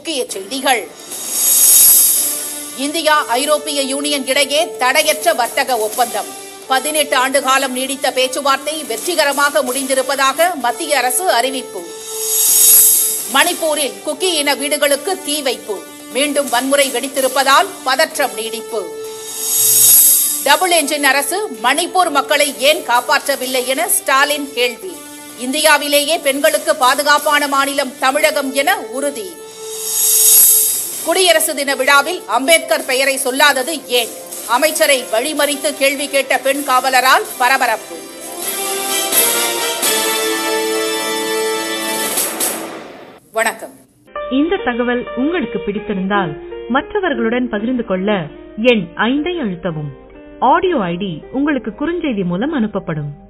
முக்கிய செய்திகள் இந்தியா ஐரோப்பிய யூனியன் இடையே தடையற்ற வர்த்தக ஒப்பந்தம் பதினெட்டு ஆண்டு காலம் நீடித்த பேச்சுவார்த்தை வெற்றிகரமாக முடிந்திருப்பதாக மத்திய அரசு அறிவிப்பு மணிப்பூரில் குக்கி இன வீடுகளுக்கு தீ வைப்பு மீண்டும் வன்முறை வெடித்திருப்பதால் பதற்றம் நீடிப்பு டபுள் என்ஜின் அரசு மணிப்பூர் மக்களை ஏன் காப்பாற்றவில்லை என ஸ்டாலின் கேள்வி இந்தியாவிலேயே பெண்களுக்கு பாதுகாப்பான மாநிலம் தமிழகம் என உறுதி குடியரசு தின விழாவில் அம்பேத்கர் பெயரை சொல்லாதது ஏன் அமைச்சரை வழிமறித்து கேள்வி கேட்ட பெண் காவலரால் பரபரப்பு வணக்கம் இந்த தகவல் உங்களுக்கு பிடித்திருந்தால் மற்றவர்களுடன் பகிர்ந்து கொள்ள எண் ஐந்தை அழுத்தவும் ஆடியோ ஐடி உங்களுக்கு குறுஞ்செய்தி மூலம் அனுப்பப்படும்